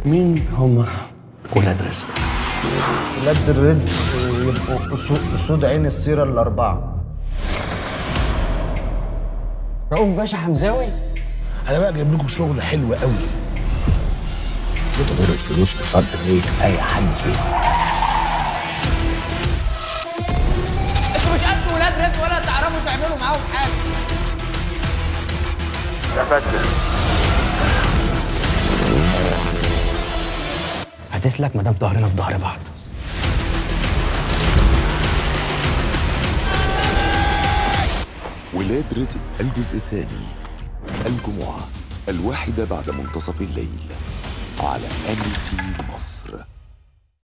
مين هم ولاد رزق ولاد الرزق يبقوا أسو- اسود عين السيره الاربعه رؤوف باشا حمزاوي انا بقى جايب لكم شغل حلو قوي بتغير الفلوس بصد ريت اي حد فيهم انتوا مش قد ولاد رزق ولا تعرفوا تعملوا معاهم حاجه هتسلك ما دام ظهرنا في ظهر بعض ولاد رزق الجزء الثاني الجمعة الواحدة بعد منتصف الليل على أم سي مصر